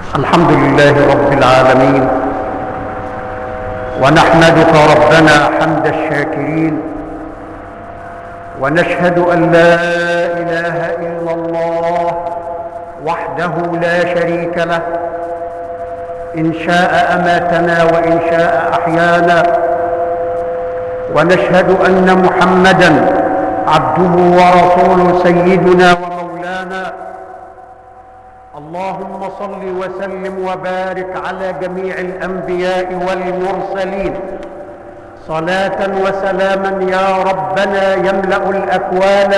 الحمد لله رب العالمين ونحمدك ربنا حمد الشاكرين ونشهد ان لا اله الا الله وحده لا شريك له ان شاء اماتنا وان شاء احيانا ونشهد ان محمدا عبده ورسوله سيدنا ومولانا اللهم صل وسلم وبارك على جميع الانبياء والمرسلين صلاه وسلاما يا ربنا يملا الاكوان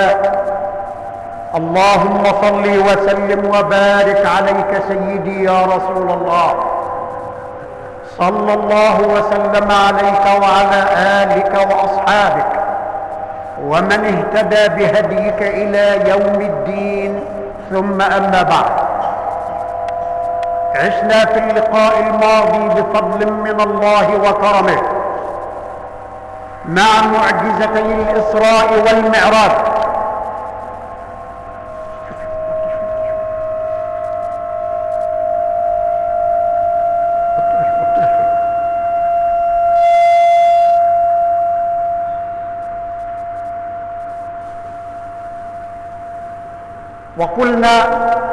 اللهم صل وسلم وبارك عليك سيدي يا رسول الله صلى الله وسلم عليك وعلى الك واصحابك ومن اهتدى بهديك الى يوم الدين ثم اما بعد عشنا في اللقاء الماضي بفضل من الله وكرمه مع معجزتي الاسراء والمعراج وقلنا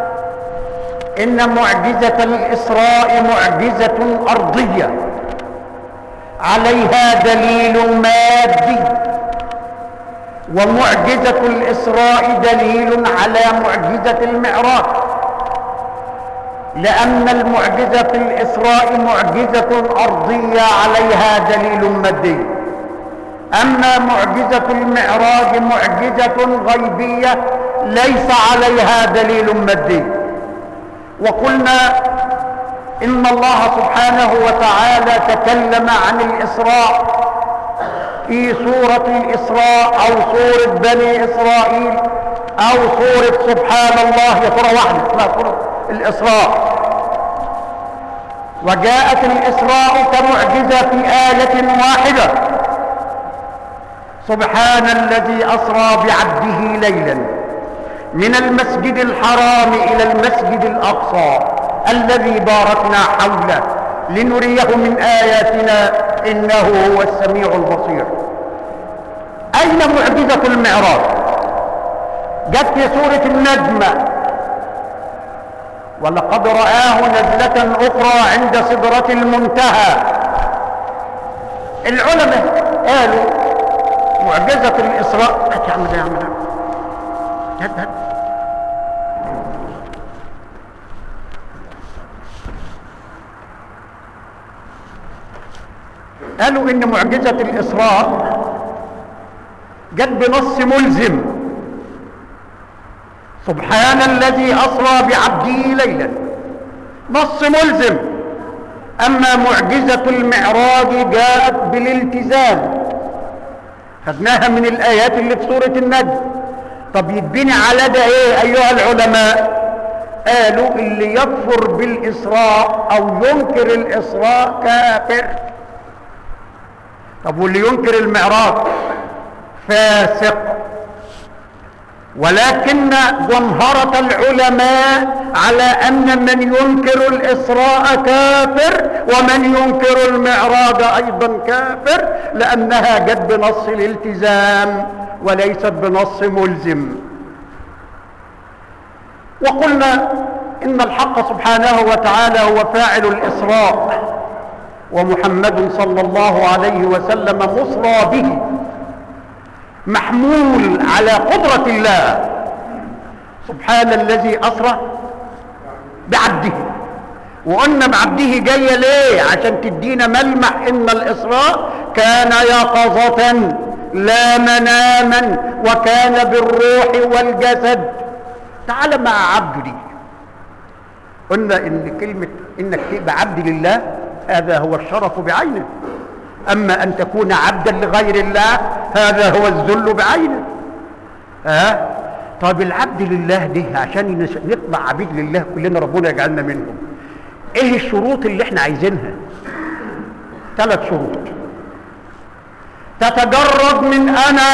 ان معجزه الاسراء معجزه ارضيه عليها دليل مادي ومعجزه الاسراء دليل على معجزه المعراج لان المعجزه في الاسراء معجزه ارضيه عليها دليل مادي اما معجزه المعراج معجزه غيبيه ليس عليها دليل مادي وقلنا ان الله سبحانه وتعالى تكلم عن الاسراء في سوره الاسراء او سوره بني اسرائيل او سوره سبحان الله هي سوره واحده اسمها سوره الاسراء وجاءت الاسراء كمعجزه في ايه واحده سبحان الذي اسرى بعبده ليلا من المسجد الحرام الى المسجد الاقصى الذي باركنا حوله لنريه من اياتنا انه هو السميع البصير اين معجزه المعراج جت في سوره النجم ولقد راه نزله اخرى عند سدره المنتهى العلماء قالوا معجزه الاسراء هات يا عم ده يا عم ده هات هات قالوا ان معجزة الاسراء جت بنص ملزم سبحان الذي اسرى بعبده ليلا نص ملزم اما معجزة المعراج جاءت بالالتزام خدناها من الايات اللي في سورة النجم طب يتبني على ده ايه ايها العلماء قالوا اللي يكفر بالاسراء او ينكر الاسراء كافر طب واللي ينكر المعراج فاسق ولكن جمهرة العلماء على أن من ينكر الإسراء كافر ومن ينكر المعراج أيضا كافر لأنها جت بنص الالتزام وليست بنص ملزم وقلنا إن الحق سبحانه وتعالى هو فاعل الإسراء ومحمد صلى الله عليه وسلم مصرى به محمول على قدرة الله سبحان الذي أسرى بعبده وقلنا بعبده جاية ليه عشان تدينا ملمح إن الإسراء كان يقظة لا مناما وكان بالروح والجسد تعال مع عبده دي قلنا إن كلمة إنك تبقى عبد لله هذا هو الشرف بعينه أما أن تكون عبدا لغير الله هذا هو الذل بعينه ها أه؟ طب العبد لله ده عشان نطلع عبيد لله كلنا ربنا يجعلنا منهم ايه الشروط اللي احنا عايزينها ثلاث شروط تتجرد من انا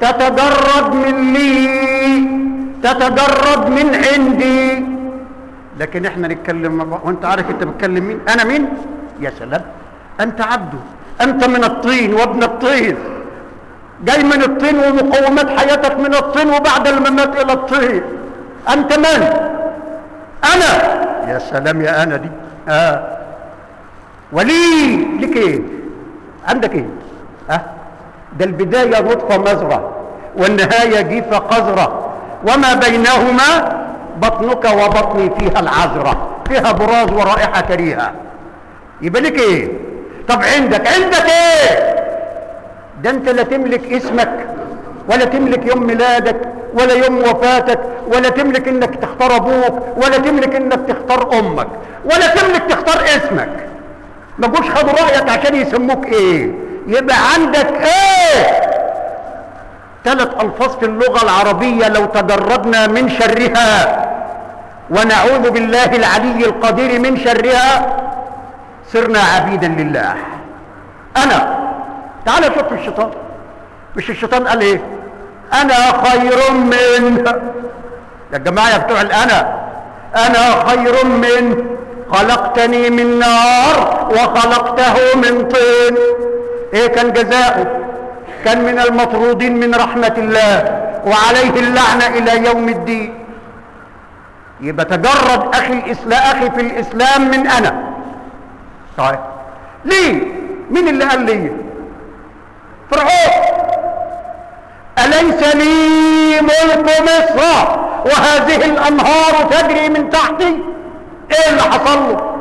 تتجرد من لي تتجرد من عندي لكن احنا نتكلم مع بعض وانت عارف انت بتكلم مين انا مين يا سلام انت عبده انت من الطين وابن الطين جاي من الطين ومقومات حياتك من الطين وبعد الممات الى الطين انت من انا يا سلام يا انا دي اه ولي لك ايه عندك ايه اه ده البدايه نطفه مزرعه والنهايه جيفه قذره وما بينهما بطنك وبطني فيها العذره فيها براز ورائحه كريهه يبقى لك ايه طب عندك عندك ايه ده انت لا تملك اسمك ولا تملك يوم ميلادك ولا يوم وفاتك ولا تملك انك تختار ابوك ولا تملك انك تختار امك ولا تملك تختار اسمك ما جوش خدوا رايك عشان يسموك ايه يبقى عندك ايه ثلاث الفاظ في اللغه العربيه لو تجردنا من شرها ونعوذ بالله العلي القدير من شرها صرنا عبيدا لله انا تعال شوف الشيطان مش الشيطان قال ايه انا خير منه يا جماعه يا بتوع الانا انا خير منه خلقتني من نار وخلقته من طين ايه كان جزاؤه كان من المطرودين من رحمه الله وعليه اللعنه الى يوم الدين يبقى تجرد اخي الاسلام اخي في الاسلام من انا طيب ليه مين اللي قال لي فرعون أليس لي ملك مصر وهذه الأنهار تجري من تحتي إيه اللي حصل له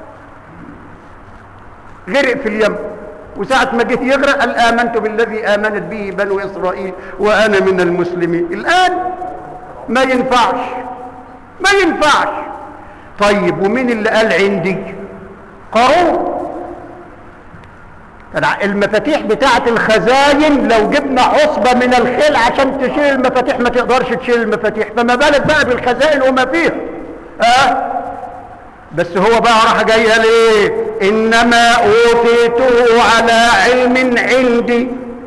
غرق في اليم وساعة ما جه يغرق قال آمنت بالذي آمنت به بنو إسرائيل وأنا من المسلمين الآن ما ينفعش ما ينفعش طيب ومين اللي قال عندي قارون المفاتيح بتاعة الخزاين لو جبنا عصبة من الخيل عشان تشيل المفاتيح ما تقدرش تشيل المفاتيح فما بالك بقى بالخزائن وما فيها اه بس هو بقى راح جاي قال ايه انما اوتيته على علم عندي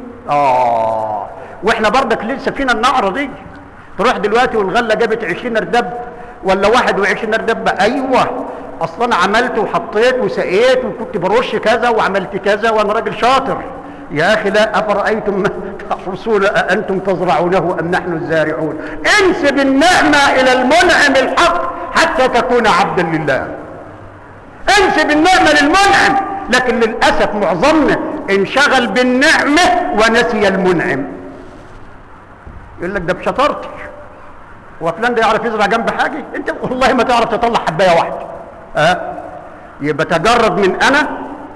اه واحنا برضك لسه فينا النعرة دي تروح دلوقتي والغلة جابت 20 اردب ولا 21 اردب ايوه اصلا انا عملت وحطيت وسقيت وكنت برش كذا وعملت كذا وانا راجل شاطر يا اخي لا افرايتم ما تحرسون اانتم تزرعونه ام نحن الزارعون انسب النعمه الى المنعم الحق حتى تكون عبدا لله انسب النعمه للمنعم لكن للاسف معظمنا انشغل بالنعمه ونسي المنعم يقول لك ده بشطارتي هو فلان ده يعرف يزرع جنب حاجه انت والله ما تعرف تطلع حبايه واحده أه؟ يبقى تجرد من انا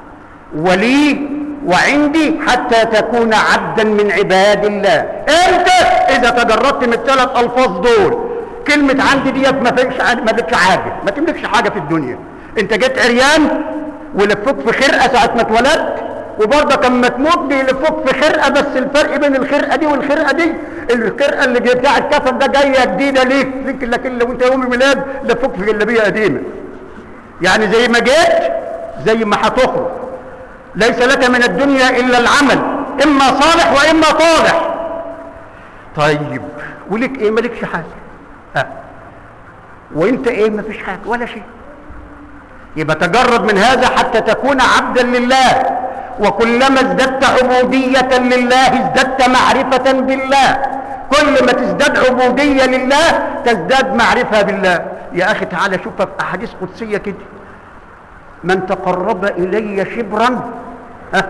ولي وعندي حتى تكون عبدا من عباد الله انت اذا تجردت من الثلاث الفاظ دول كلمة عندي ديت ما فيش ما لكش حاجة ما تملكش حاجة في الدنيا انت جيت عريان ولفوك في خرقة ساعة ما اتولدت وبرضه لما تموت بيلفوك في خرقة بس الفرق بين الخرقة دي والخرقة دي الخرقة اللي بتاع الكفن ده جاية جديدة ليك ليك لكن لو انت يوم الميلاد لفوك في جلابية قديمة يعني زي ما جيت زي ما هتخرج ليس لك من الدنيا الا العمل اما صالح واما طالح طيب ولك ايه مالكش حاجه ها وانت ايه مفيش حاجه ولا شيء يبقى تجرد من هذا حتى تكون عبدا لله وكلما ازددت عبودية لله ازددت معرفة بالله كل ما تزداد عبودية لله تزداد معرفة بالله يا أخي تعالى شوفها في أحاديث قدسية كده من تقرب إلي شبرا ها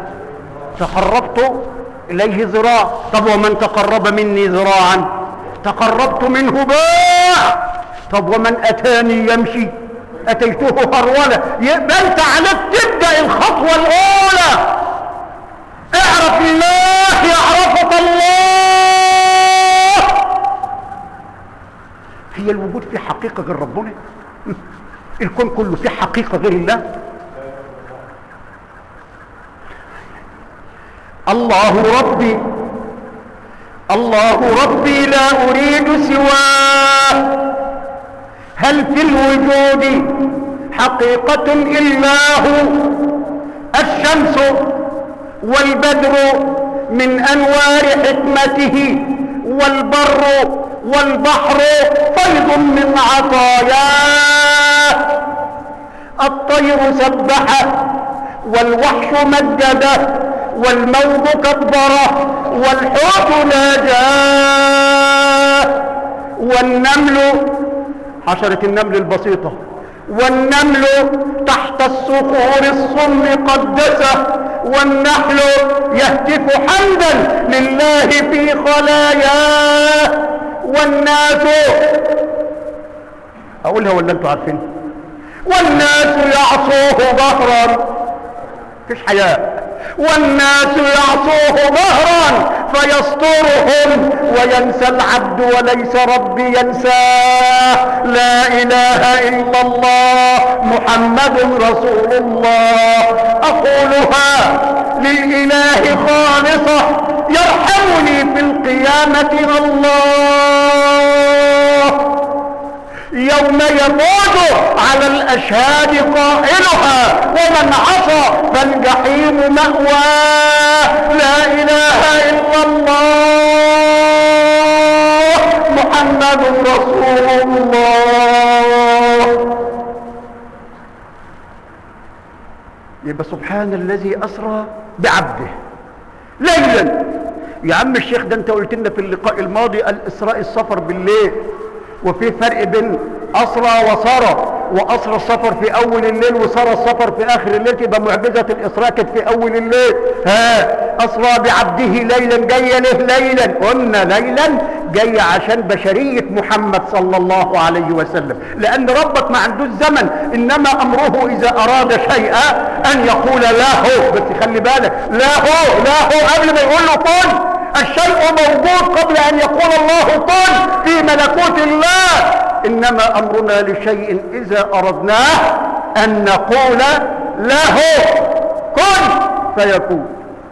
تقربت إليه ذراع طب ومن تقرب مني ذراعا تقربت منه باع طب ومن أتاني يمشي أتيته هرولة يبقى أنت عليك تبدأ الخطوة الأولى اعرف الله يعرفك الله هي الوجود في حقيقة غير ربنا الكون كله في حقيقة غير الله الله ربي الله ربي لا أريد سواه هل في الوجود حقيقة إلا هو الشمس والبدر من أنوار حكمته والبر والبحر فيض من عطاياه الطير سبحه والوحش مجده والموج كبره والحوت ناجاه والنمل حشرة النمل البسيطة والنمل تحت الصخور الصم قدسه والنحل يهتف حمدا لله في خلاياه والناس اقولها ولا انتوا عارفين والناس يعصوه ظهرا مفيش حياء والناس يعصوه ظهرا فيسترهم وينسى العبد وليس ربي ينساه لا اله الا الله محمد رسول الله اقولها للاله خالصه يرحمني في القيامه الله يوم يفوز على الاشهاد قائلها ومن عصى فالجحيم ماواه لا اله الا الله محمد رسول الله يبقى سبحان الذي اسرى بعبده ليلا يا عم الشيخ ده انت قلت لنا في اللقاء الماضي الاسراء السفر بالليل وفي فرق بين أسرى وسرى وأسرى السفر في أول الليل وسرى السفر في آخر الليل تبقى معجزة الإسراء كانت في أول الليل ها أسرى بعبده ليلا جاية له ليلا قلنا ليلا جاية عشان بشرية محمد صلى الله عليه وسلم لأن ربك ما عندوش زمن إنما أمره إذا أراد شيئا أن يقول له بس خلي بالك له له قبل ما يقول له كن الشيء موجود قبل ان يقول الله كن في ملكوت الله انما امرنا لشيء اذا اردناه ان نقول له كن فيكون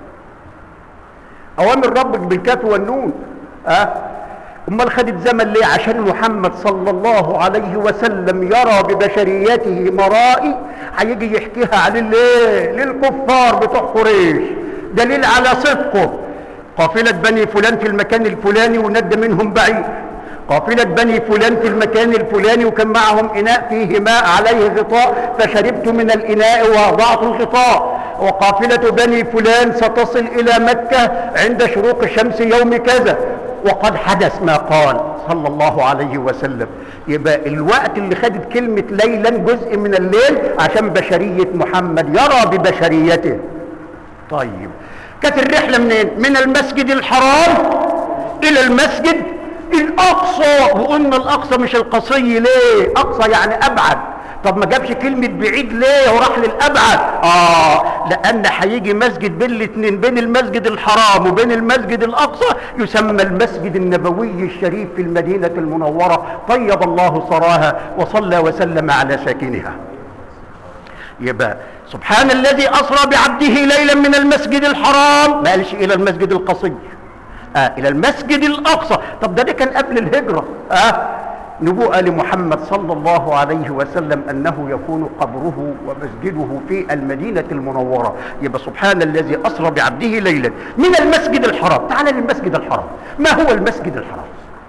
اوامر ربك بالكاف والنون اه امال خدت زمن ليه عشان محمد صلى الله عليه وسلم يرى ببشريته مرائي هيجي يحكيها عن الايه للكفار بتوع قريش دليل على صدقه قافلة بني فلان في المكان الفلاني وند منهم بعيد قافلة بني فلان في المكان الفلاني وكان معهم إناء فيه ماء عليه غطاء فشربت من الإناء ووضعت الغطاء وقافلة بني فلان ستصل إلى مكة عند شروق الشمس يوم كذا وقد حدث ما قال صلى الله عليه وسلم يبقى الوقت اللي خدت كلمة ليلا جزء من الليل عشان بشرية محمد يرى ببشريته طيب كانت الرحلة منين من المسجد الحرام الى المسجد الاقصى وقلنا الاقصى مش القصي ليه اقصى يعني ابعد طب ما جابش كلمة بعيد ليه وراح للابعد اه لان هيجي مسجد بين الاتنين بين المسجد الحرام وبين المسجد الاقصى يسمى المسجد النبوي الشريف في المدينة المنورة طيب الله ثراها وصلى وسلم على ساكنها يبقى سبحان الذي أسرى بعبده ليلا من المسجد الحرام ما قالش إلى المسجد القصي آه إلى المسجد الأقصى طب ده, ده كان قبل الهجرة آه نبوءة لمحمد صلى الله عليه وسلم أنه يكون قبره ومسجده في المدينة المنورة يبقى سبحان الذي أسرى بعبده ليلا من المسجد الحرام تعال للمسجد الحرام ما هو المسجد الحرام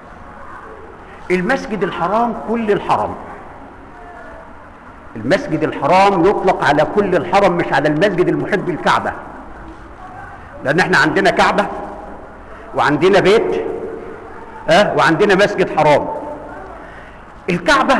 المسجد الحرام كل الحرام المسجد الحرام يطلق على كل الحرم مش على المسجد المحب الكعبة لأن احنا عندنا كعبة وعندنا بيت اه وعندنا مسجد حرام الكعبة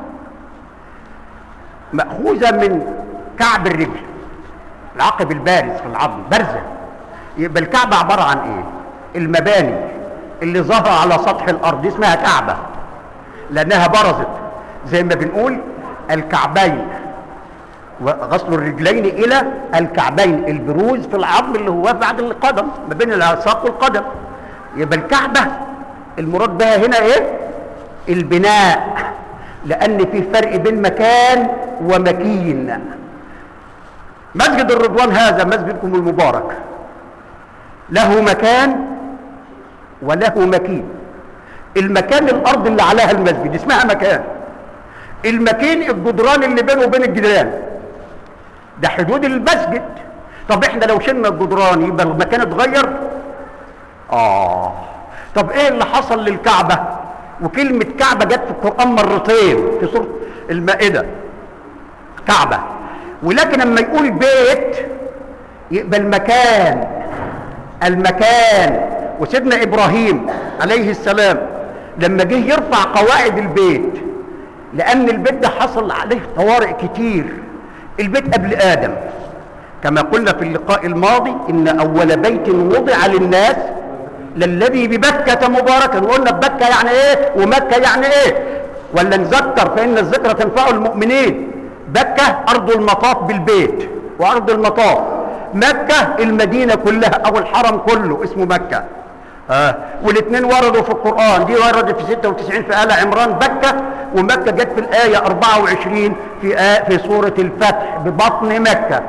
مأخوذة من كعب الرجل العقب البارز في العظم بارزة يبقى الكعبة عبارة عن ايه المباني اللي ظهر على سطح الارض دي اسمها كعبة لانها برزت زي ما بنقول الكعبين وغسل الرجلين الى الكعبين البروز في العظم اللي هو بعد القدم ما بين الساق والقدم يبقى الكعبة المراد بها هنا ايه البناء لان في فرق بين مكان ومكين مسجد الرضوان هذا مسجدكم المبارك له مكان وله مكين المكان الارض اللي عليها المسجد اسمها مكان المكين الجدران اللي بينه وبين الجدران ده حدود المسجد طب احنا لو شلنا الجدران يبقى المكان اتغير اه طب ايه اللي حصل للكعبة وكلمة كعبة جت في القرآن مرتين في سورة المائدة كعبة ولكن لما يقول بيت يبقى المكان المكان وسيدنا إبراهيم عليه السلام لما جه يرفع قواعد البيت لأن البيت ده حصل عليه طوارئ كتير البيت قبل آدم كما قلنا في اللقاء الماضي إن أول بيت وضع للناس للذي ببكة مباركا وقلنا ببكة يعني إيه ومكة يعني إيه ولا نذكر فإن الذكرى تنفع المؤمنين بكة أرض المطاف بالبيت وأرض المطاف مكة المدينة كلها أو الحرم كله اسمه مكة آه. والاثنين وردوا في القرآن دي وردت في 96 في آل عمران بكة ومكة جت في الآية 24 في آه في سورة الفتح ببطن مكة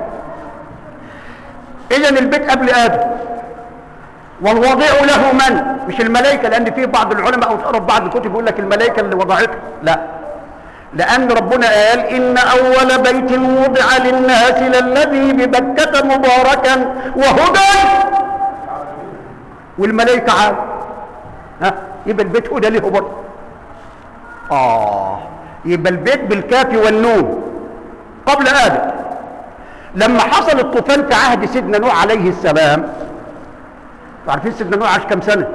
إذا البيت قبل آدم والوضع له من مش الملائكة لأن في بعض العلماء أو تقرأ بعض الكتب يقول لك الملائكة اللي وضعتها لا لأن ربنا قال إن أول بيت وضع للناس للذي ببكة مباركا وهدى والملائكة عاد ها يبقى البيت هدى له برضه آه يبقى البيت بالكاف والنون قبل آدم لما حصل الطوفان في عهد سيدنا نوح عليه السلام عارفين سيدنا نوح عاش كام سنة؟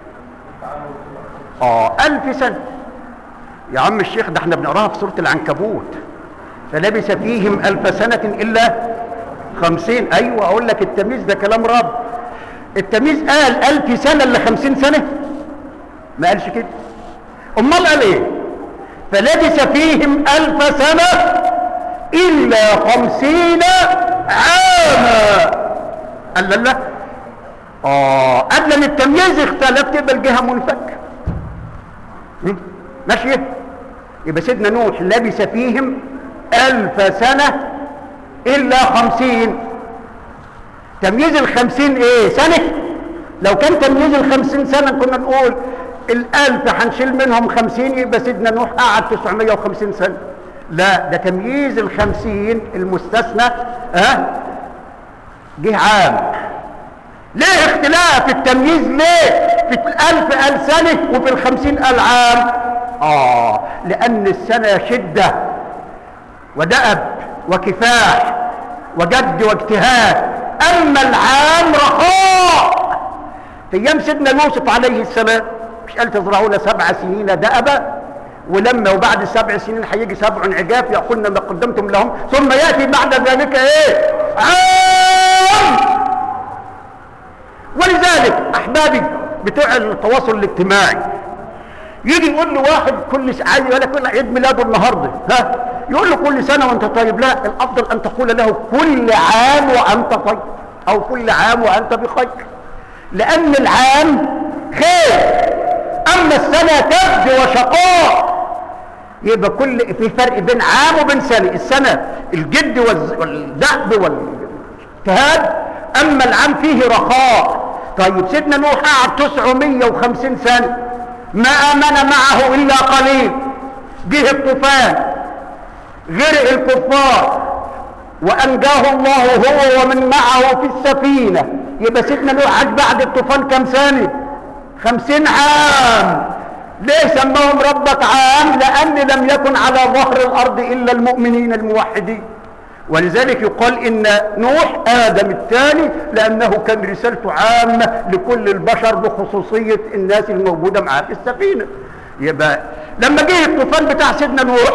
اه ألف سنة يا عم الشيخ ده احنا بنقراها في سورة العنكبوت فلبث فيهم ألف سنة إلا خمسين أيوة أقول لك التمييز ده كلام رب التمييز قال ألف سنة إلا خمسين سنة ما قالش كده أمال قال إيه فلبث فيهم ألف سنة إلا خمسين عاما قال لا لا آه قبل من التمييز اختلف تبقى الجهة منفكة ماشية يبقى سيدنا نوح لبث فيهم ألف سنة إلا خمسين تمييز الخمسين إيه سنة لو كان تمييز الخمسين سنة كنا نقول الألف هنشيل منهم خمسين يبقى سيدنا نوح قعد تسعمية وخمسين سنة لا ده تمييز الخمسين المستثنى ها أه؟ جه عام ليه اختلاف التمييز ليه في الألف قال سنة وفي الخمسين قال عام آه لأن السنة شدة ودأب وكفاح وجد واجتهاد أما العام رخاء في أيام سيدنا يوسف عليه السلام مش قال تزرعون سبع سنين دأبا ولما وبعد السبع سنين هيجي سبع عجاف يأكلن ما قدمتم لهم ثم يأتي بعد ذلك ايه عام ولذلك احبابي بتوع التواصل الاجتماعي يجي يقول له واحد كل س... عايز يقول لك عيد ميلاده النهارده ها يقول له كل سنه وانت طيب لا الافضل ان تقول له كل عام وانت طيب او كل عام وانت بخير لان العام خير اما السنه كبد وشقاء يبقى كل في فرق بين عام وبين سنه السنه الجد والدأب والاجتهاد اما العام فيه رخاء طيب سيدنا نوح قعد 950 سنه ما امن معه الا قليل جه الطوفان غرق الكفار وانجاه الله هو ومن معه في السفينه يبقى سيدنا نوح عاش بعد الطوفان كم سنه خمسين عام ليه سماهم ربك عام لان لم يكن على ظهر الارض الا المؤمنين الموحدين ولذلك يقال ان نوح ادم الثاني لانه كان رسالته عامه لكل البشر بخصوصيه الناس الموجوده معاه في السفينه يبقى لما جه الطوفان بتاع سيدنا نوح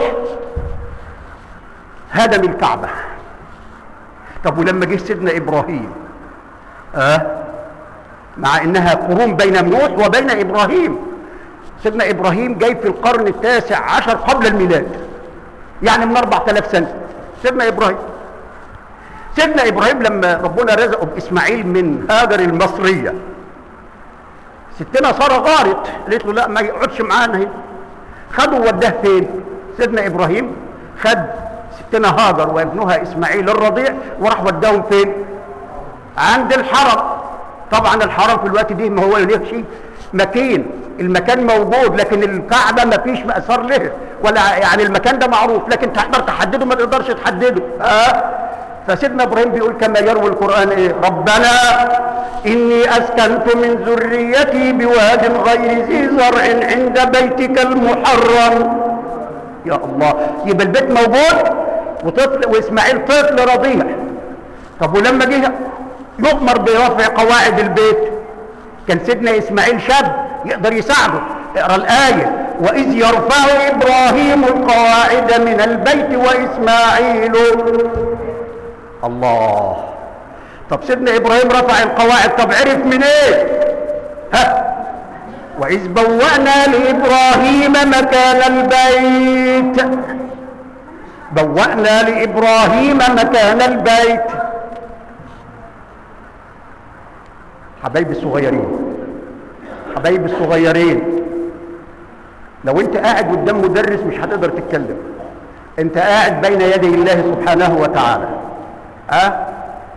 هدم الكعبه طب ولما جه سيدنا ابراهيم اه مع انها قرون بين نوح وبين ابراهيم سيدنا ابراهيم جاي في القرن التاسع عشر قبل الميلاد يعني من 4000 سنه سيدنا ابراهيم سيدنا ابراهيم لما ربنا رزقه باسماعيل من هاجر المصريه ستنا ساره غارت قالت له لا ما يقعدش معانا هنا خدوا وداه فين سيدنا ابراهيم خد ستنا هاجر وابنها اسماعيل الرضيع وراح وداهم فين عند الحرم طبعا الحرم في الوقت دي ما هو ليه شيء مكين المكان موجود لكن الكعبه ما فيش اثار له ولا يعني المكان ده معروف لكن تقدر تحدده ما تقدرش تحدده ها فسيدنا ابراهيم بيقول كما يروي القران ايه ربنا اني اسكنت من ذريتي بواد غير ذي زرع عند بيتك المحرم يا الله يبقى البيت موجود وطفل واسماعيل طفل رضيع طب ولما جه يؤمر برفع قواعد البيت كان سيدنا اسماعيل شاب يقدر يساعده اقرا الايه واذ يرفع ابراهيم القواعد من البيت واسماعيل الله طب سيدنا ابراهيم رفع القواعد طب عرف من ايه ها واذ بوانا لابراهيم مكان البيت بوانا لابراهيم مكان البيت حبايبي الصغيرين حبايبي الصغيرين لو انت قاعد قدام مدرس مش هتقدر تتكلم انت قاعد بين يدي الله سبحانه وتعالى ها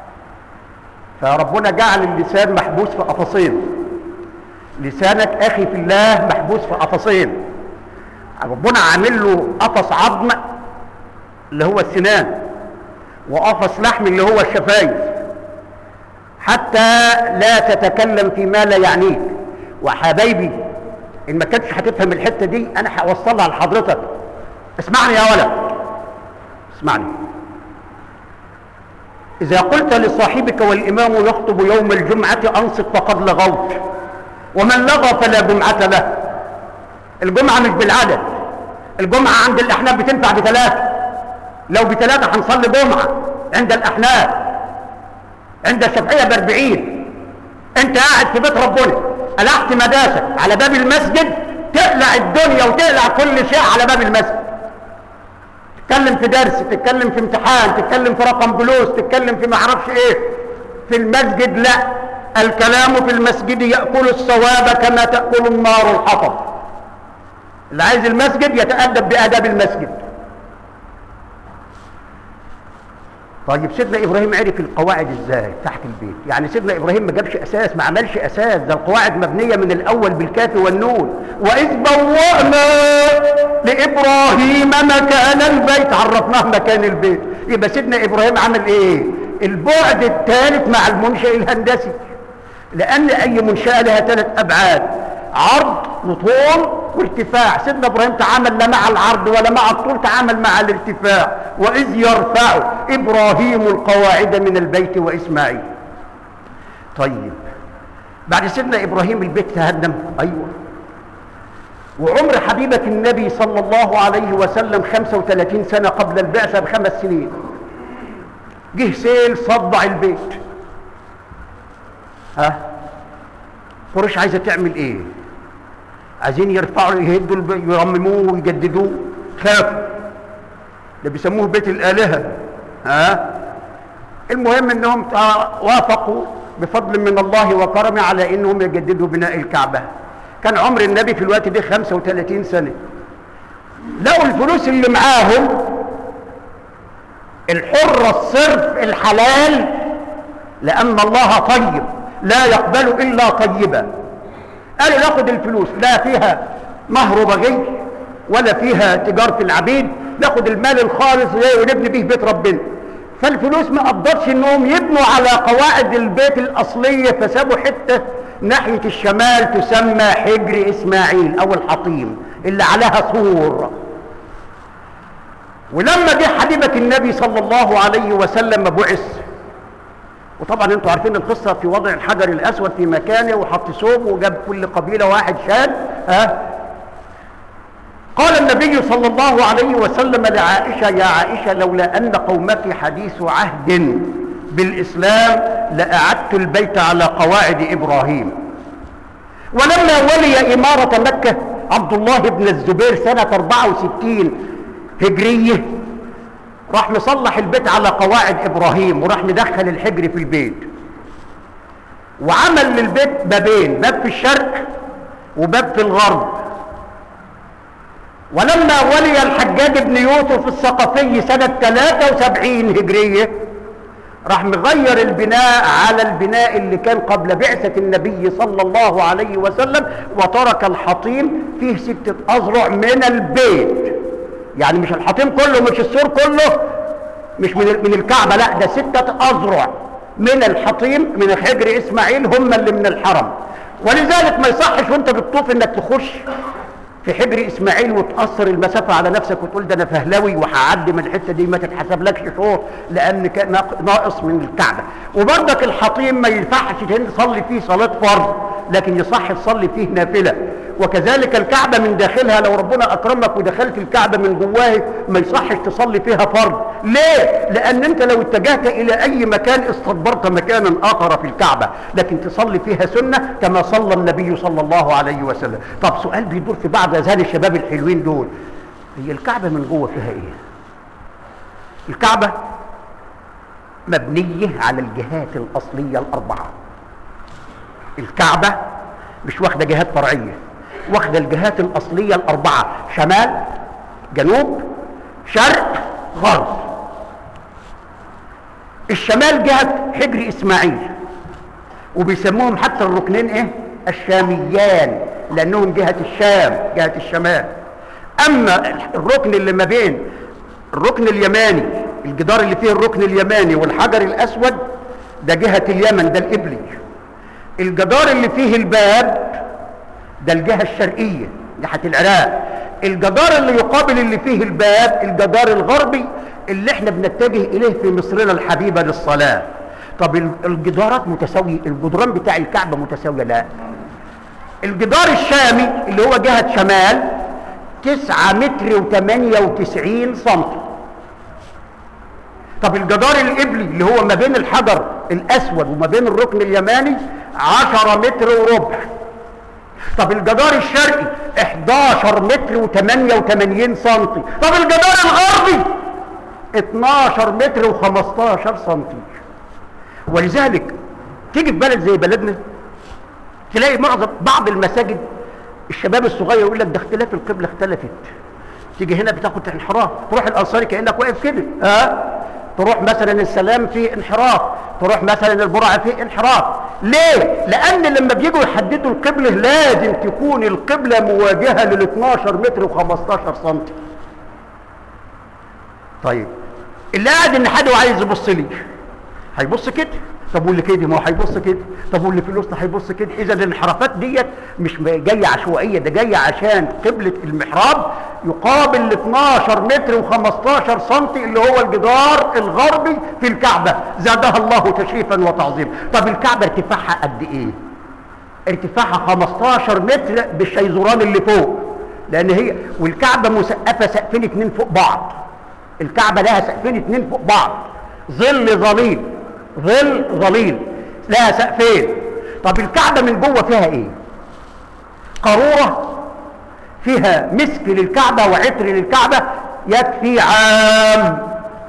فربنا جعل اللسان محبوس في قفصين لسانك اخي في الله محبوس في قفصين ربنا عامل له قفص عظم اللي هو السنان وقفص لحم اللي هو الشفايف حتى لا تتكلم فيما لا يعنيك وحبايبي ان ما كنتش هتفهم الحته دي انا هوصلها لحضرتك اسمعني يا ولد اسمعني اذا قلت لصاحبك والامام يخطب يوم الجمعه انصت فقد لغوت ومن لغى فلا جمعه له الجمعه مش بالعدد الجمعه عند الاحناف بتنفع بثلاثه لو بثلاثه هنصلي جمعه عند الاحناف عند الشافعيه باربعين انت قاعد في بيت ربنا قلعت مداسك على باب المسجد تقلع الدنيا وتقلع كل شيء على باب المسجد تتكلم في درس تتكلم في امتحان تتكلم في رقم فلوس تتكلم في معرفش ايه في المسجد لا الكلام في المسجد يأكل الصواب كما تأكل النار الحطب اللي عايز المسجد يتأدب بآداب المسجد طيب سيدنا ابراهيم عرف القواعد ازاي تحت البيت يعني سيدنا ابراهيم ما جابش اساس ما عملش اساس ده القواعد مبنيه من الاول بالكاف والنون واذ بوأنا لابراهيم مكان البيت عرفناه مكان البيت يبقى سيدنا ابراهيم عمل ايه البعد الثالث مع المنشأ الهندسي لان اي منشأة لها ثلاث ابعاد عرض وطول وارتفاع سيدنا ابراهيم تعامل لا مع العرض ولا مع الطول تعامل مع الارتفاع واذ يرفع ابراهيم القواعد من البيت واسماعيل طيب بعد سيدنا ابراهيم البيت تهدم ايوه وعمر حبيبة النبي صلى الله عليه وسلم 35 سنة قبل البعثة بخمس سنين جه سيل صدع البيت ها قريش عايزة تعمل ايه عايزين يرفعوا يهدوا الب- يرمموه ويجددوه خافوا ده بيسموه بيت الآلهة ها المهم انهم تا- وافقوا بفضل من الله وكرمه على انهم يجددوا بناء الكعبة كان عمر النبي في الوقت ده 35 سنة لقوا الفلوس اللي معاهم الحرة الصرف الحلال لأن الله طيب لا يقبل إلا طيبا قالوا ناخد الفلوس لا فيها مهر بغي ولا فيها تجارة العبيد ناخد المال الخالص ده ونبني به بيت ربنا فالفلوس ما قدرش انهم يبنوا على قواعد البيت الاصلية فسابوا حتة ناحية الشمال تسمى حجر اسماعيل او الحطيم اللي عليها سور ولما جه حبيبة النبي صلى الله عليه وسلم بعث وطبعا انتوا عارفين القصة في وضع الحجر الاسود في مكانه وحط ثوب وجاب كل قبيلة واحد شال ها قال النبي صلى الله عليه وسلم لعائشة يا عائشة لولا أن قومك حديث عهد بالإسلام لأعدت البيت على قواعد إبراهيم ولما ولي إمارة مكة عبد الله بن الزبير سنة 64 هجرية راح مصلح البيت على قواعد إبراهيم وراح مدخل الحجر في البيت وعمل للبيت بابين باب في الشرق وباب في الغرب ولما ولي الحجاج بن يوسف الثقفي سنة 73 هجرية راح مغير البناء على البناء اللي كان قبل بعثة النبي صلى الله عليه وسلم وترك الحطيم فيه ستة أذرع من البيت يعني مش الحطيم كله مش السور كله مش من من الكعبه لا ده سته اذرع من الحطيم من حجر اسماعيل هم اللي من الحرم ولذلك ما يصحش وانت بتطوف انك تخش في حجر اسماعيل وتقصر المسافه على نفسك وتقول ده انا فهلوي وهعدي من الحته دي ما تتحسبلكش شهور لان كان ناقص من الكعبه وبرضك الحطيم ما ينفعش تصلي فيه صلاه فرض لكن يصح تصلي فيه نافله وكذلك الكعبة من داخلها لو ربنا أكرمك ودخلت الكعبة من جواها ما يصحش تصلي فيها فرض ليه؟ لأن أنت لو اتجهت إلى أي مكان استدبرت مكانا آخر في الكعبة لكن تصلي فيها سنة كما صلى النبي صلى الله عليه وسلم طب سؤال بيدور في بعض أذهان الشباب الحلوين دول هي الكعبة من جوه فيها إيه؟ الكعبة مبنية على الجهات الأصلية الأربعة الكعبة مش واخدة جهات فرعية واخدة الجهات الأصلية الأربعة شمال جنوب شرق غرب الشمال جهة حجر إسماعيل وبيسموهم حتى الركنين إيه الشاميان لأنهم جهة الشام جهة الشمال أما الركن اللي ما بين الركن اليماني الجدار اللي فيه الركن اليماني والحجر الأسود ده جهة اليمن ده الإبلي الجدار اللي فيه الباب ده الجهة الشرقية ناحية العراق الجدار اللي يقابل اللي فيه الباب الجدار الغربي اللي احنا بنتجه اليه في مصرنا الحبيبة للصلاة طب الجدارات متساوية الجدران بتاع الكعبة متساوية لا الجدار الشامي اللي هو جهة شمال تسعة متر وثمانية وتسعين سنتي طب الجدار الإبلي اللي هو ما بين الحجر الأسود وما بين الركن اليماني عشرة متر وربع طب الجدار الشرقي 11 متر و88 سنتي طب الجدار الغربي 12 متر و15 سنتي ولذلك تيجي في بلد زي بلدنا تلاقي معظم بعض المساجد الشباب الصغير يقول لك ده اختلاف القبلة اختلفت تيجي هنا بتاخد انحراف تروح الانصاري كانك واقف كده ها تروح مثلا السلام في انحراف تروح مثلا البرع في انحراف ليه لان لما بيجوا يحددوا القبلة لازم تكون القبلة مواجهة لل 12 متر و15 سم طيب اللي قاعد ان حد عايز يبص لي هيبص كده طب واللي كده ما هو هيبص كده طب واللي في الوسط هيبص كده اذا الانحرافات ديت مش جايه عشوائيه ده جايه عشان قبله المحراب يقابل ال 12 متر و15 سم اللي هو الجدار الغربي في الكعبه زادها الله تشريفا وتعظيما طب الكعبه ارتفاعها قد ايه ارتفاعها 15 متر بالشيزوران اللي فوق لان هي والكعبه مسقفه سقفين اتنين فوق بعض الكعبه لها سقفين اتنين فوق بعض ظل ظليل ظل ظليل لها سقفين طب الكعبة من جوه فيها ايه قارورة فيها مسك للكعبة وعطر للكعبة يكفي عام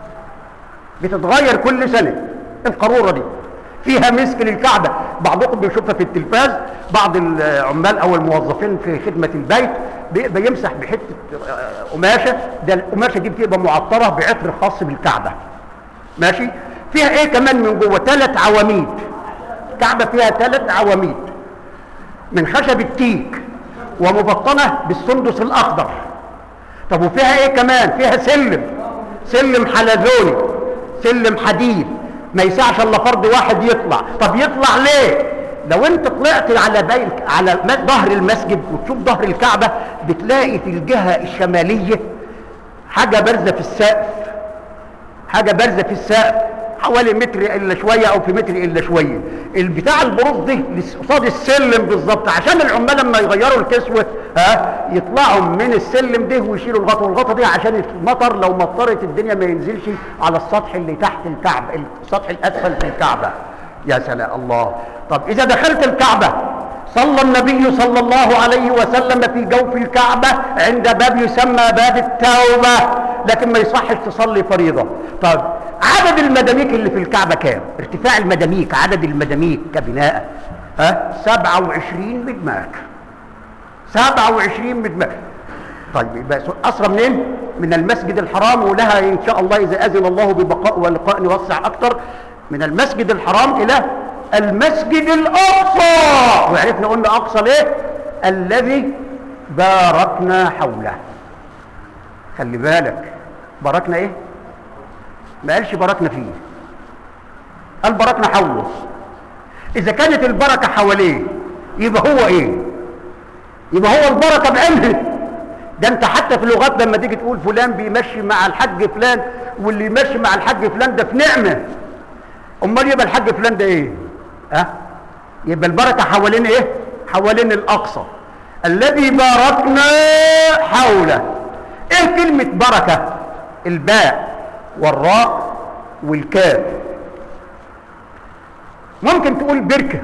بتتغير كل سنة القارورة دي فيها مسك للكعبة بعضكم بيشوفها في التلفاز بعض العمال او الموظفين في خدمة البيت بيمسح بحتة قماشة ده القماشة دي بتبقى معطرة بعطر خاص بالكعبة ماشي فيها ايه كمان من جوه ثلاث عواميد الكعبه فيها ثلاث عواميد من خشب التيك ومبطنه بالسندس الاخضر طب وفيها ايه كمان فيها سلم سلم حلزوني سلم حديد ما يسعش الا فرد واحد يطلع طب يطلع ليه لو انت طلعت على بيت على ظهر المسجد وتشوف ظهر الكعبه بتلاقي في الجهه الشماليه حاجه بارزه في السقف حاجه بارزه في السقف حوالي متر الا شويه او في متر الا شويه البتاع البروز دي قصاد السلم بالظبط عشان العمال لما يغيروا الكسوه ها يطلعوا من السلم ده ويشيلوا الغطا والغطا دي عشان المطر لو مطرت الدنيا ما ينزلش على السطح اللي تحت الكعبه السطح الاسفل في الكعبه يا سلام الله طب اذا دخلت الكعبه صلى النبي صلى الله عليه وسلم في جوف الكعبة عند باب يسمى باب التوبة لكن ما يصحش تصلي فريضة طب عدد المداميك اللي في الكعبة كام ارتفاع المداميك عدد المداميك كبناء ها 27 مدماك 27 مدماك طيب يبقى اسرى منين من المسجد الحرام ولها ان شاء الله اذا اذن الله ببقاء ولقاء نوسع اكتر من المسجد الحرام الى المسجد الاقصى وعرفنا قلنا اقصى ليه الذي باركنا حوله خلي بالك باركنا ايه ما قالش باركنا فيه قال باركنا حوله اذا كانت البركه حواليه يبقى هو ايه يبقى هو البركه بعينها ده انت حتى في لغات لما تيجي تقول فلان بيمشي مع الحاج فلان واللي يمشي مع الحاج فلان ده في نعمه امال يبقى الحاج فلان ده ايه ها أه؟ يبقى البركه حوالين ايه حوالين الاقصى الذي باركنا حوله ايه كلمه بركه الباء والراء والكاف ممكن تقول بركه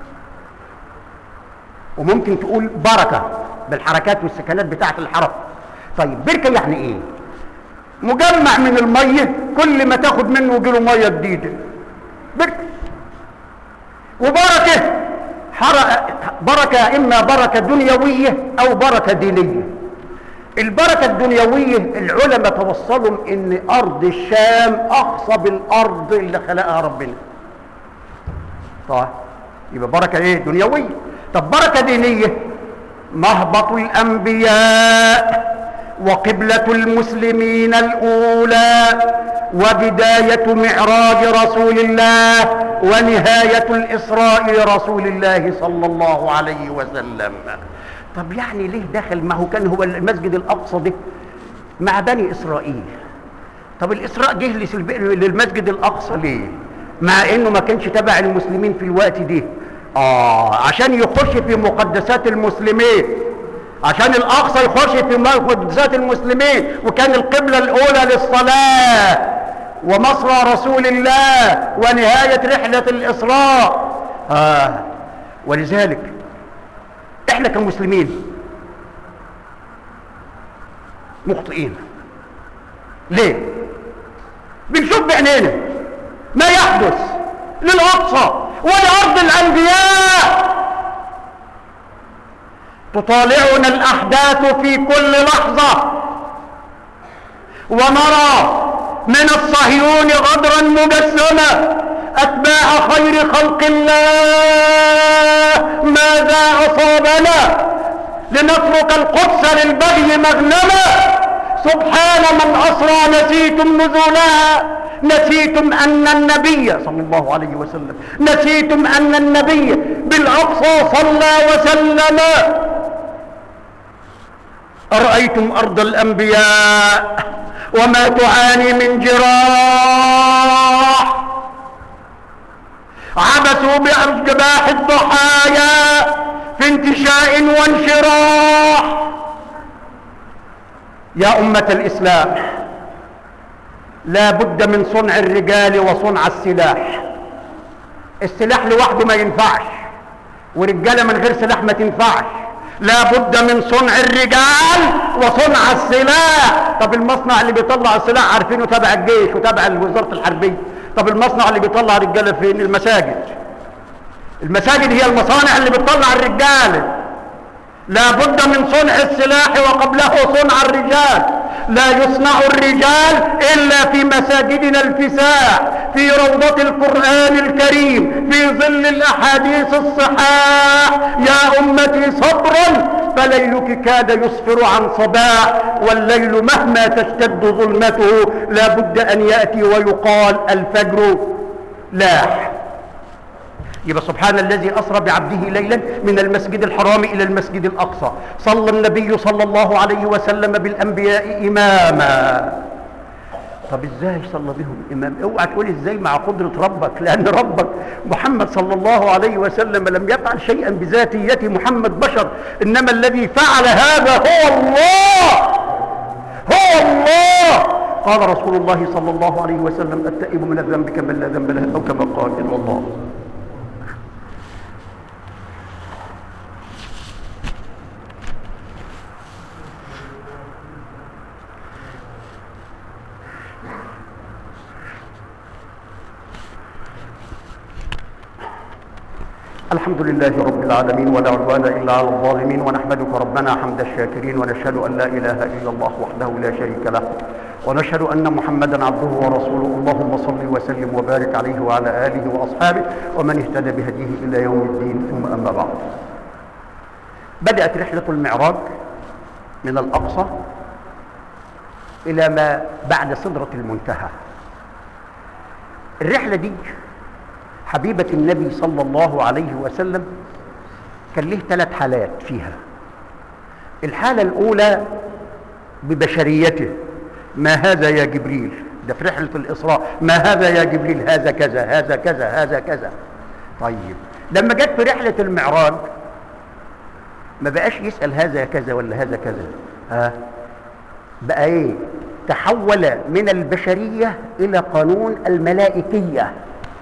وممكن تقول بركه بالحركات والسكنات بتاعه الحرف طيب بركه يعني ايه مجمع من الميه كل ما تاخد منه يجيله ميه جديده بركه وبركه بركه اما بركه دنيويه او بركه دينيه البركه الدنيويه العلماء توصلوا ان ارض الشام اخصى بالارض اللي خلقها ربنا طيب يبقى بركه ايه دنيويه طب بركه دينيه مهبط الانبياء وقبله المسلمين الاولى وبدايه معراج رسول الله ونهايه الاسراء رسول الله صلى الله عليه وسلم طب يعني ليه دخل ما هو كان هو المسجد الاقصى ده مع بني اسرائيل طب الاسراء جه للمسجد الاقصى ليه مع انه ما كانش تبع المسلمين في الوقت ده اه عشان يخش في مقدسات المسلمين عشان الاقصى يخش في مقدسات المسلمين وكان القبله الاولى للصلاه ومصر رسول الله ونهايه رحله الاسراء آه ولذلك احنا كمسلمين مخطئين ليه بنشوف بعينينا ما يحدث للاقصى ولارض الانبياء تطالعنا الاحداث في كل لحظه ونرى من الصهيون غدرا مجسما اتباع خير خلق الله ماذا اصابنا لنترك القدس للبغي مغنما سبحان من اسرى نسيتم نزولها نسيتم ان النبي صلى الله عليه وسلم نسيتم ان النبي بالاقصى صلى وسلم ارايتم ارض الانبياء وما تعاني من جراح عبثوا بأرجباح الضحايا في انتشاء وانشراح يا أمة الإسلام لا بد من صنع الرجال وصنع السلاح السلاح لوحده ما ينفعش ورجالة من غير سلاح ما تنفعش لا بد من صنع الرجال وصنع السلاح طب المصنع اللي بيطلع السلاح عارفينه تبع الجيش وتبع وزارة الحربية طب المصنع اللي بيطلع رجاله فين المساجد المساجد هي المصانع اللي بتطلع الرجاله لا بد من صنع السلاح وقبله صنع الرجال لا يصنع الرجال الا في مساجدنا الفساح في روضة القرآن الكريم في ظل الاحاديث الصحاح يا امتي صبرا فليلك كاد يسفر عن صباح والليل مهما تشتد ظلمته لا بد ان يأتي ويقال الفجر لاح يبقى سبحان الذي أسرى بعبده ليلا من المسجد الحرام إلى المسجد الأقصى صلى النبي صلى الله عليه وسلم بالأنبياء إماما طب ازاي صلى بهم امام اوعى تقول ازاي مع قدرة ربك لان ربك محمد صلى الله عليه وسلم لم يفعل شيئا بذاتية محمد بشر انما الذي فعل هذا هو الله هو الله قال رسول الله صلى الله عليه وسلم التائب من الذنب كمن لا ذنب له او كما قال الا الله الحمد لله رب العالمين ولا عدوان الا على الظالمين ونحمدك ربنا حمد الشاكرين ونشهد ان لا اله الا الله وحده لا شريك له ونشهد ان محمدا عبده ورسوله اللهم صل وسلم وبارك عليه وعلى اله واصحابه ومن اهتدى بهديه الى يوم الدين ثم اما بعد بدات رحله المعراج من الاقصى الى ما بعد سدره المنتهى الرحلة دي حبيبة النبي صلى الله عليه وسلم كان له ثلاث حالات فيها الحالة الأولى ببشريته ما هذا يا جبريل ده في رحلة الإسراء ما هذا يا جبريل هذا كذا هذا كذا هذا كذا طيب لما جت في رحلة المعراج ما بقاش يسأل هذا كذا ولا هذا كذا ها بقى ايه تحول من البشرية إلى قانون الملائكية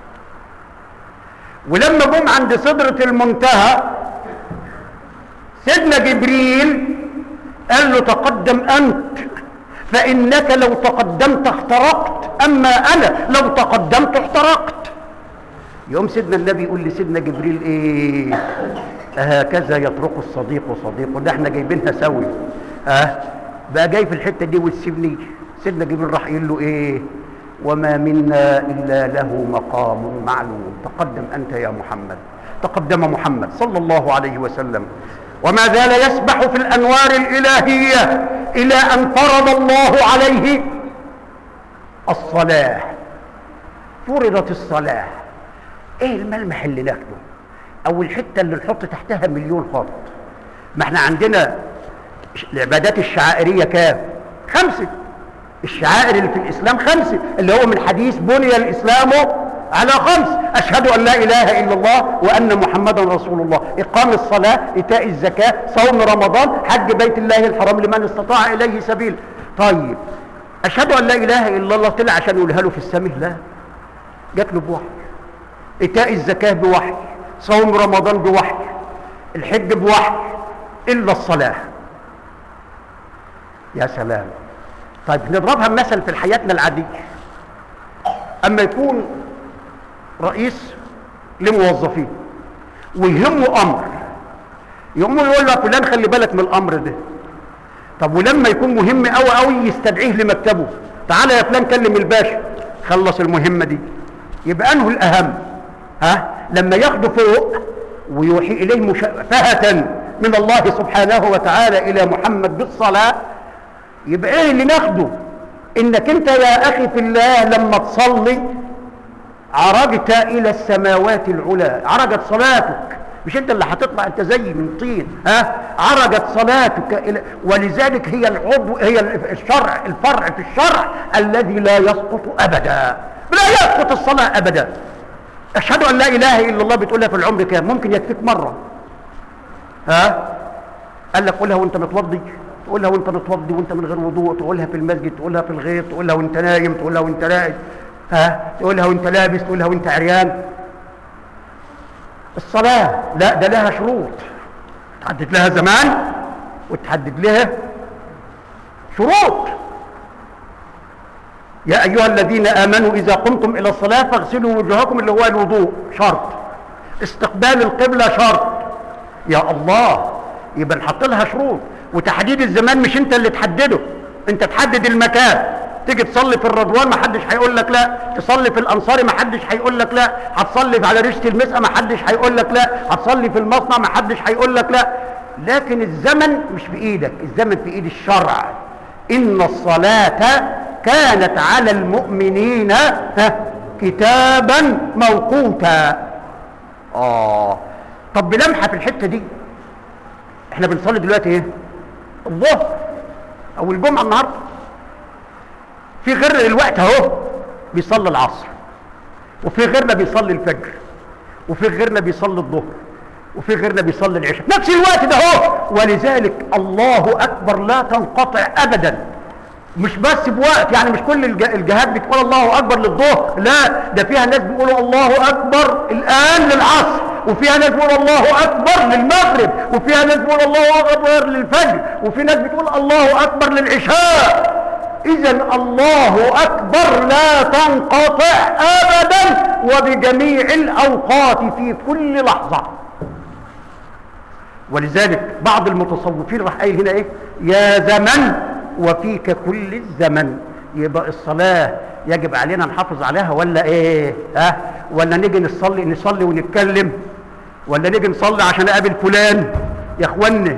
ولما جم عند سدرة المنتهى سيدنا جبريل قال له تقدم أنت فإنك لو تقدمت اخترقت أما أنا لو تقدمت احترقت يوم سيدنا النبي يقول لسيدنا جبريل إيه هكذا يطرق الصديق صديقه ده احنا جايبينها سوي اه بقى جاي في الحتة دي وتسيبني سيدنا جبريل راح يقول له إيه وما منا إلا له مقام معلوم تقدم أنت يا محمد تقدم محمد صلى الله عليه وسلم وما زال يسبح في الأنوار الإلهية إلى أن فرض الله عليه الصلاة فرضت الصلاة إيه الملمح اللي ناخده أو الحتة اللي نحط تحتها مليون خط ما احنا عندنا العبادات الشعائرية كام خمسة الشعائر اللي في الإسلام خمسة اللي هو من حديث بني الإسلام على خمس أشهد أن لا إله إلا الله وأن محمدا رسول الله إقام الصلاة إيتاء الزكاة صوم رمضان حج بيت الله الحرام لمن استطاع إليه سبيل طيب أشهد أن لا إله إلا الله طلع عشان يقولها له في السمه لا جات له بوحي إيتاء الزكاة بوحي صوم رمضان بوحي الحج بوحي إلا الصلاة يا سلام طيب نضربها مثل في حياتنا العادية أما يكون رئيس لموظفين ويهمه أمر يقوم يقول له فلان خلي بالك من الأمر ده طب ولما يكون مهم قوي قوي يستدعيه لمكتبه تعالى يا فلان كلم الباشا خلص المهمة دي يبقى أنه الأهم ها لما ياخده فوق ويوحي إليه مشافهة من الله سبحانه وتعالى إلى محمد بالصلاة يبقى ايه اللي ناخده انك انت يا اخي في الله لما تصلي عرجت الى السماوات العلى عرجت صلاتك مش انت اللي هتطلع انت زي من طين ها عرجت صلاتك إلى ولذلك هي العضو هي الشرع الفرع في الشرع الذي لا يسقط ابدا لا يسقط الصلاه ابدا اشهد ان لا اله الا الله بتقولها في العمر كام ممكن يكفيك مره ها قال لك قولها وانت متوضي تقولها وانت متوضي وانت من غير وضوء تقولها في المسجد تقولها في الغيط تقولها وانت نايم تقولها وانت راقد ها تقولها وانت لابس تقولها وانت عريان الصلاة لا ده لها شروط تحدد لها زمان وتحدد لها شروط يا أيها الذين آمنوا إذا قمتم إلى الصلاة فاغسلوا وجوهكم اللي هو الوضوء شرط استقبال القبلة شرط يا الله يبقى نحط لها شروط وتحديد الزمان مش انت اللي تحدده انت تحدد المكان تيجي تصلي في الرضوان ما حدش هيقول لك لا تصلي في الانصاري ما حدش هيقول لك لا هتصلي على ريشه المسقى ما حدش هيقول لك لا هتصلي في المصنع ما حدش هيقول لك لا لكن الزمن مش بايدك الزمن في ايد الشرع ان الصلاه كانت على المؤمنين ها كتابا موقوتا اه طب بلمحه في الحته دي احنا بنصلي دلوقتي ايه الظهر او الجمعه النهارده في غير الوقت اهو بيصلي العصر وفي غيرنا بيصلي الفجر وفي غيرنا بيصلي الظهر وفي غيرنا بيصلي العشاء نفس الوقت ده اهو ولذلك الله اكبر لا تنقطع ابدا مش بس بوقت يعني مش كل الج- الجهات بتقول الله اكبر للظهر لا ده فيها ناس بيقولوا الله اكبر الان للعصر وفيها ناس بيقولوا الله اكبر للمغرب وفيها ناس بيقولوا الله اكبر للفجر وفي ناس بتقول الله اكبر للعشاء اذا الله اكبر لا تنقطع ابدا وبجميع الاوقات في كل لحظه ولذلك بعض المتصوفين راح قايل هنا ايه يا زمن وفيك كل الزمن يبقى الصلاة يجب علينا نحافظ عليها ولا ايه ها ولا نيجي نصلي نصلي ونتكلم ولا نيجي نصلي عشان اقابل فلان يا اخوانا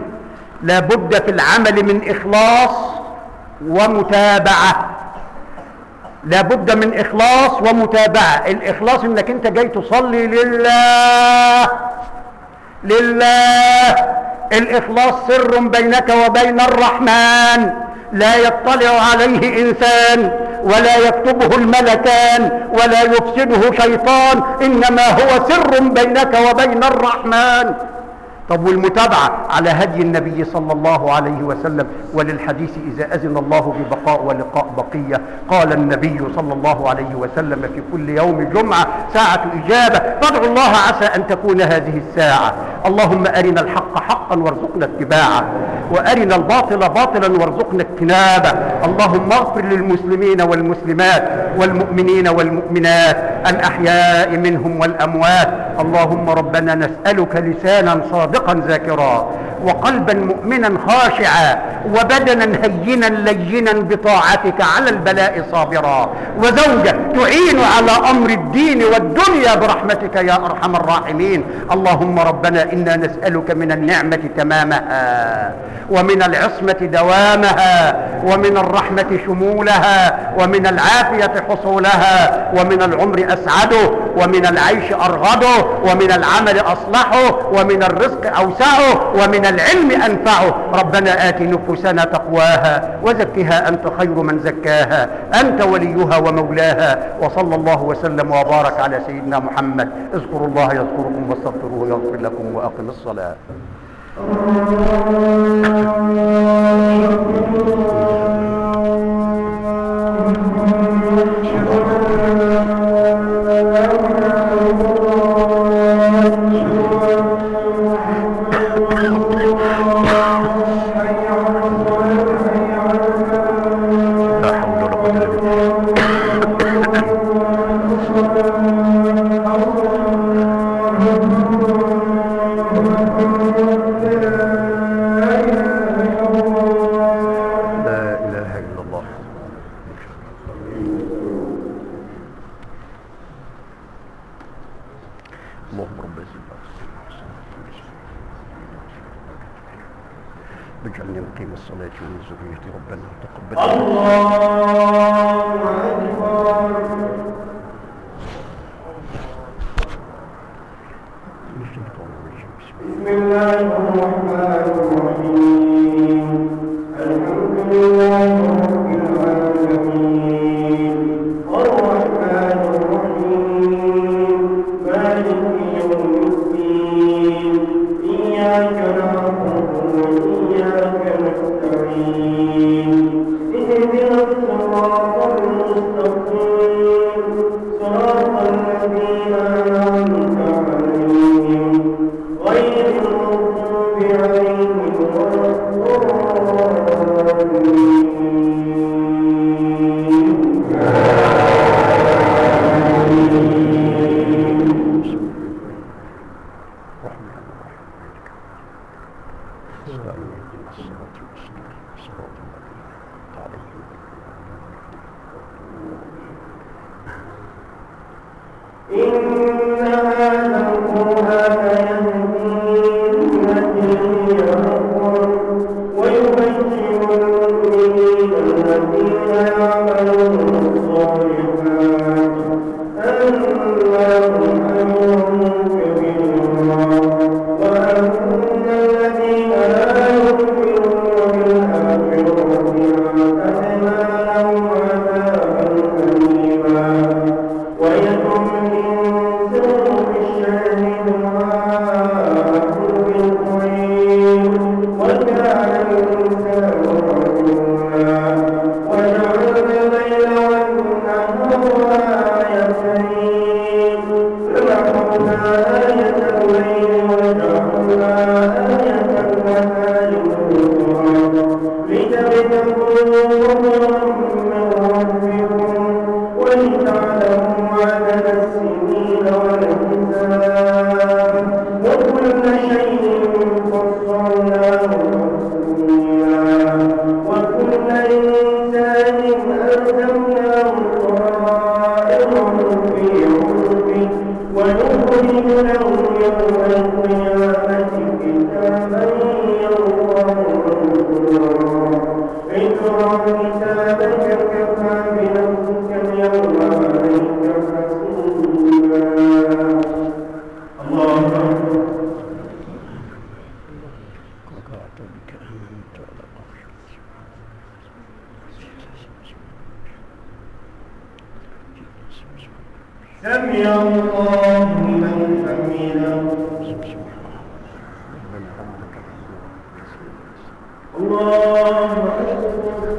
لابد في العمل من اخلاص ومتابعة لابد من اخلاص ومتابعه الاخلاص انك انت جاي تصلي لله لله الاخلاص سر بينك وبين الرحمن لا يطلع عليه انسان ولا يكتبه الملكان ولا يفسده شيطان انما هو سر بينك وبين الرحمن طب والمتابعة على هدي النبي صلى الله عليه وسلم وللحديث إذا أذن الله ببقاء ولقاء بقية قال النبي صلى الله عليه وسلم في كل يوم جمعة ساعة إجابة فادعوا الله عسى أن تكون هذه الساعة اللهم أرنا الحق حقا وارزقنا اتباعه وأرنا الباطل باطلا وارزقنا اجتنابه اللهم اغفر للمسلمين والمسلمات والمؤمنين والمؤمنات الأحياء منهم والأموات اللهم ربنا نسألك لسانا صادقا ذاكرا وقلبا مؤمنا خاشعا وبدنا هينا لينا بطاعتك على البلاء صابرا وزوجة تعين على أمر الدين والدنيا برحمتك يا أرحم الراحمين اللهم ربنا إنا نسألك من النعمة تمامها ومن العصمة دوامها ومن الرحمة شمولها ومن العافية حصولها ومن العمر أسعده ومن العيش أرغده ومن العمل أصلحه ومن الرزق أوسعه ومن العلم أنفعه ربنا آت نفوسنا تقواها وزكها أنت خير من زكاها أنت وليها ومولاها وصلى الله وسلم وبارك على سيدنا محمد اذكروا الله يذكركم واستغفروه يغفر لكم وأقم الصلاة لا حول ولا قوة إلا بالله لا إله إلا الله اللهم رب العزة واجعلني مقيم الصلاة ومن ذريتي ربنا تقبل الله أكبر من الشيطان الرجيم بسم الله بسم الله الرحمن الرحيم الحمد لله رب العالمين الرحمن الرحيم مالك يوم الدين إياك نعبد وإياك نستعين اهدنا الصراط المستقيم صراط الذين أنعمت عليهم غير المغضوب عليهم ولا الضالين الرحمن الرحيم مالك يوم الدين الصراط المستقيم صراط الذين أنعمت عليهم إن هذا القرآن يهدي للتي هي أقوم ويبشر المؤمنين الذين يعملون الصالحات أن لهم أجرا كبيرا وأن الذين لا يؤمنون بالآخرة أعتدنا لهم عذابا أليما ويدعو الإنسان سمع الله لمن حمده الله أكبر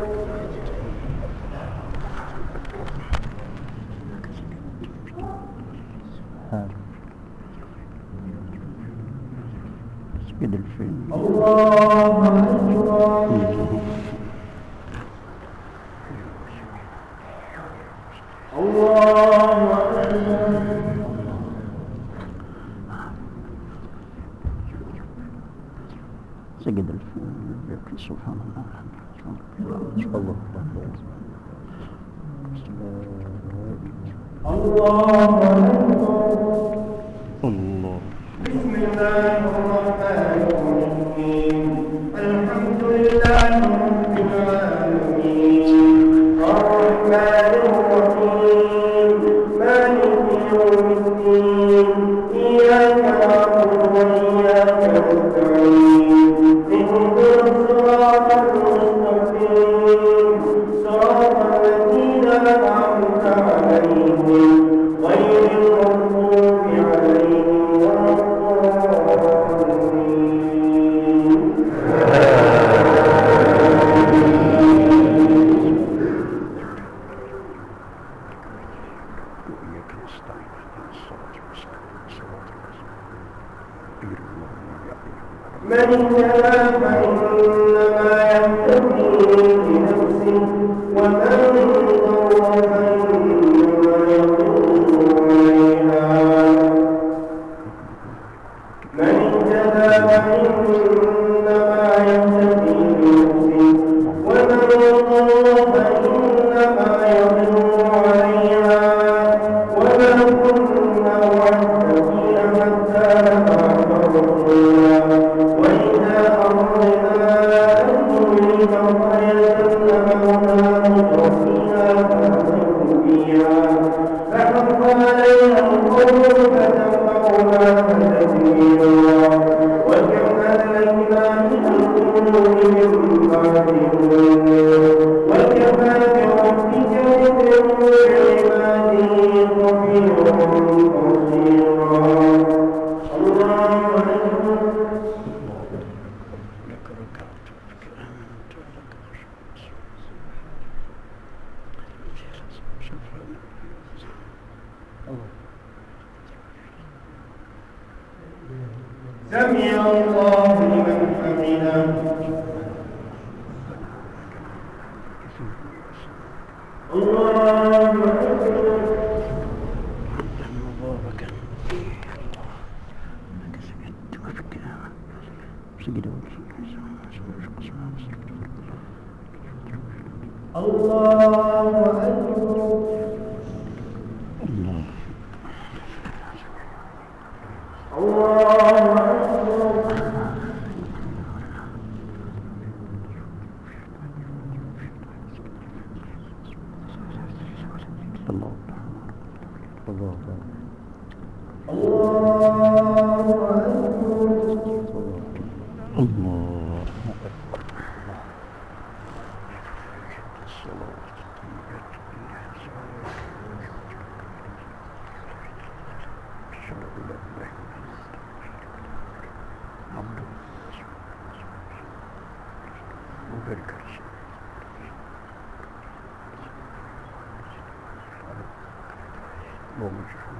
مسجد الفيلم الله أكبر الله أكبر سجد الفيلم سبحان الله سبحان الله الله أكبر الله بسم الله الرحمن الرحيم الحمد لله رب العالمين الرحمن الرحيم مالك يوم الدين إياك نعبد وإياك نستعين اهدنا الصراط المستقيم صراط الذين أنعمت عليهم غير المغضوب عليهم ولا الضالين وإياك نستعين اهدنا الصراط المستقيم صراط الذين غير المغضوب عليهم ولا من اهتدى فإنما يهتدي لنفسه ومن ضل فإنما يضل عليها من اهتدى فإنما يهتدي لنفسه ومن ضل فإنما يضل عليها وما كنا معذبين حتى نبعث رسولا وإذا أردنا أن نهلك قرية أمرنا مترفيها فأتوا فيها فحق عليها القول فدمرناها تدميرا وكم أهلكنا من القرون من بعدهم وكفى بربك بذنوب عباده خبيرا بصيرا الله أكبر لك ركعت لك أنت لك سمع الله لمن حمده الله أكبر مباركا لك سجدت وفك سجد الله أكبر الله الله أكبر الله الله الله أكبر الله أكبر الصلاة أشهد أن لا إله إلا الله عبده وبارك عليه اللهم اجعل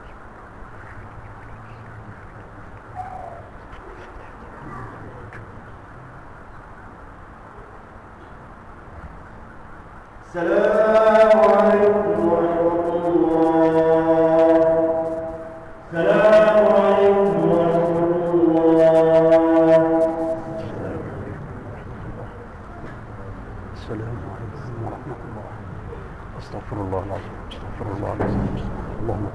السلام عليكم ورحمة الله السلام عليكم ورحمة الله السلام عليكم ورحمة الله أستغفر الله العظيم أستغفر الله العظيم اللهم